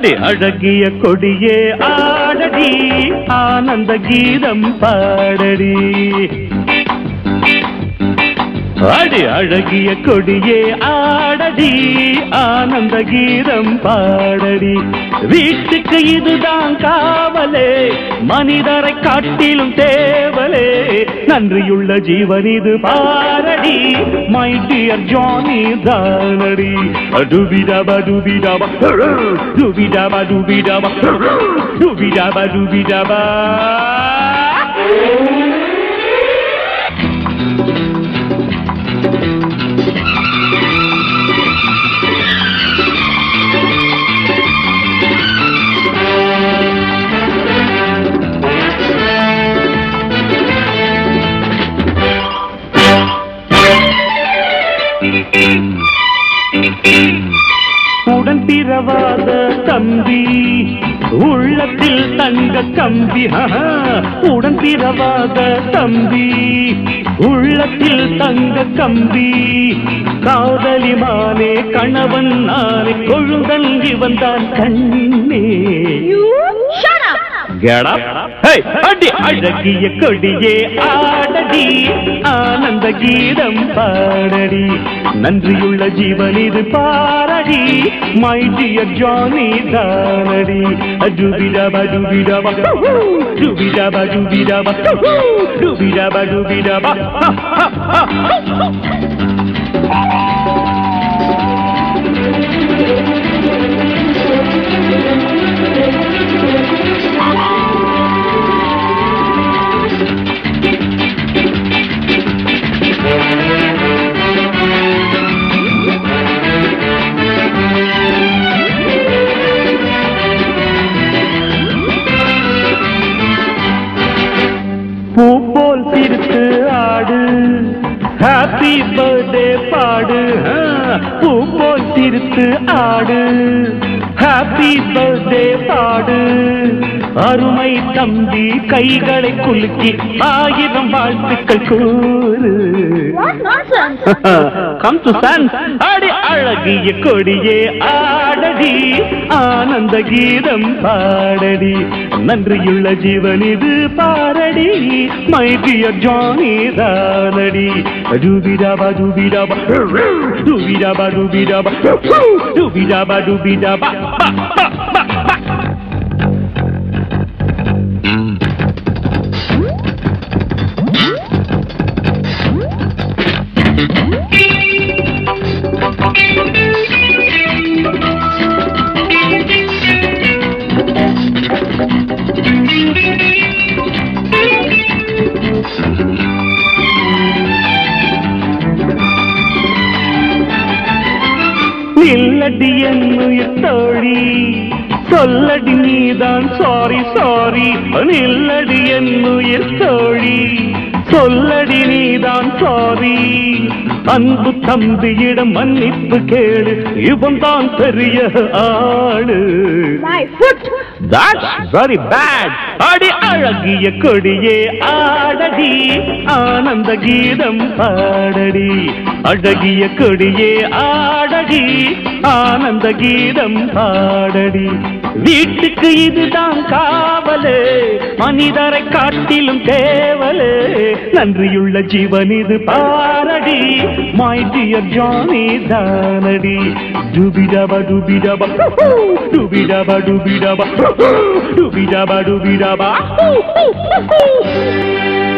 அடி அழகிய கொடியே ஆடடி ஆனந்த கீதம் பாடடி அடி அழகிய கொடியே ஆடடி ஆனந்த கீதம் பாடடி வீட்டுக்கு இதுதான் காவலே மனிதரை காட்டிலும் தேவலே நன்றியுள்ள ஜீவன் இது பாரடி மை டியர் ஜானி தானடி டுபிடப டுபிடப டுபிடப டுபிடப டுபிடப டுபிடபா உடன் பிறவாத தம்பி உள்ளத்தில் தங்க கம்பி ஆஹா. உடன் பிறவாத தம்பி உள்ளத்தில் தங்க கம்பி காதலி மானே கணவன் நானே கொழுந்தன் இவன் தான் கண்ணே Shut up! Get up. Hey, அடி அழகிய கொடியே ஆடடி ஆனந்த கீதம் பாடடி நன்றியுள்ள ஜீவன் இது பாரடி மை டியர் ஜானி தானடி டுபிடப டுபிடப டுபிடப டுபிடப டுபிடப டுபிடப பூ போல் சிரித்து ஆடு ஹாப்பி பர்த்டே பாடு ஆ, பூ போல் சிரித்து ஆடு ஹாப்பி பர்த்டே பாடு அருமை தம்பி கைகளை குலுக்கி ஆயிரம் வாழ்த்துக்கள் கூறு What nonsense! Come to sun அடி அழகிய கொடியே ஆடடி ஆனந்த கீதம் பாடடி நன்றியுள்ள ஜீவன் இது பாரடி மை டியர் ஜானி தானடி டூபிடாபா டூபிடாபா டூபிடாபா டூபிடாபா டூபிடாபா டூபிடாபா நில்லடி என்னுயிர் தோழி சொல்லடி நீதான் சாரி சாரி நில்லடி என்னுயிர் தோழி சொல்லடி நீதான் சாரி அன்பு தம்பியிடம் மன்னிப்பு கேளு இவன் தான் பெரிய ஆளு My foot! That's very bad. அடி அழகிய கொடியே ஆடடி ஆனந்த கீதம் பாடடி அழகிய கொடியே ஆடடி ஆனந்த கீதம் பாடடி வீட்டுக்கு இதுதான் காவலே மனிதரை காட்டிலும் தேவலே நன்றியுள்ள ஜீவன் இது பாரடி மை டியர் ஜானி தானடி டுபிடபா டுபிடபா டுபிடபா டுபிடபா டுபிடபா டுபிடபா